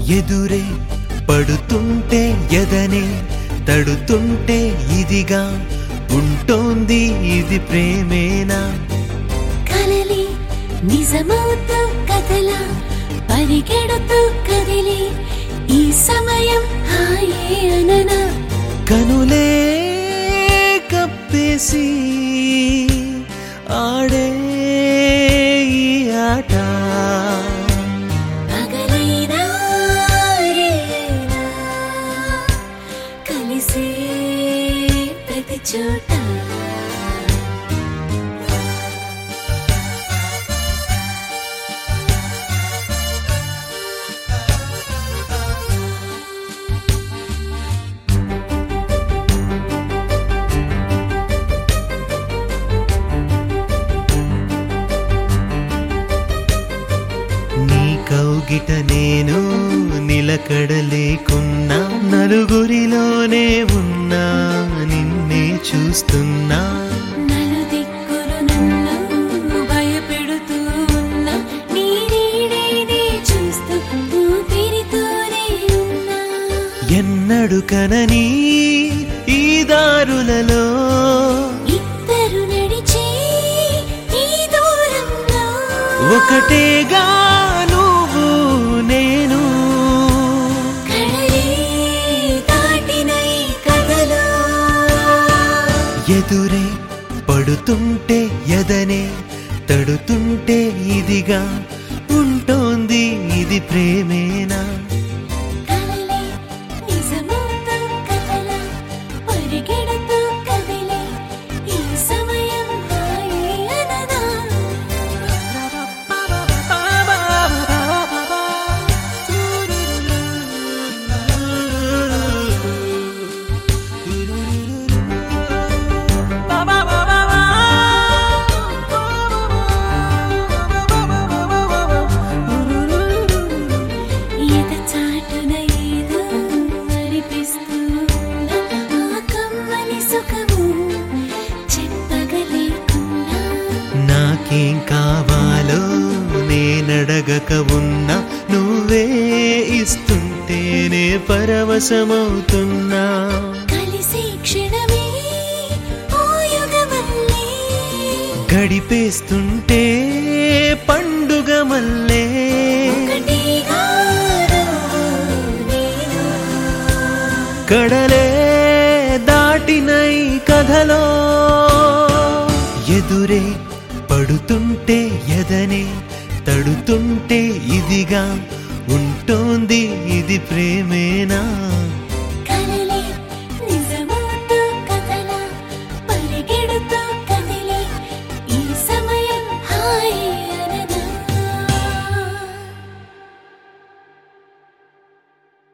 ఎదురే పడుతుంటే ఎదనే తడుతుంటే ఇదిగా ఉంటోంది ఇది ప్రేమేనా కలలి నిజమవుతూ కథలా పరిగెడుతూ కదిలి ఈ సమయం హాయే అననా కనులే కప్పేసి ఆడే ఈ ఆట పగలైనా రేయినా కలిసే ప్రతి చోట నీ కౌగిట నేను నిలకడలేకున్నా నలుగురిలోనే ఉన్నా నిన్నే చూస్తున్నా నలుదిక్కులు నన్ను భయపెడుతూ ఉన్న నీ నీడేనే చూస్తూ ఊపిరితోనే ఉన్నా ఎన్నడు కనని ఈ దారులలో ఇద్దరు నడిచే ఈ దూరంలో ఒకటేగా నువ్వు నేను కడలే దాటిన ఈ కథలో ఎదురే పడుతుంటే ఎదనే తడుతుంటే ఇదిగా ఉంటోంది ఇది ప్రేమేనా కలలే నిజమవుతూ కథలా పరిగెడుతూ కదిలే ఈ సమయం హాయే అనదా ఎద చాటున ఏదో అనిపిస్తున్నా ఆ కమ్మని సుఖము చెప్పగలేకున్నా నాకేం కావాలో నేనడగక ఉన్నా నువ్వే ఇస్తుంటేనే పరవశమవుతున్నా కలిసే క్షణమే ఓ యుగమల్లే గడిపేస్తుంటే పండుగ మల్లే ఒకటిగా నేను కడలే దాటినై కథలో ఎదురే పడుతుంటే ఎదనే తడుతుంటే ఇదిగా ఉంటోంది ఇది ప్రేమేనా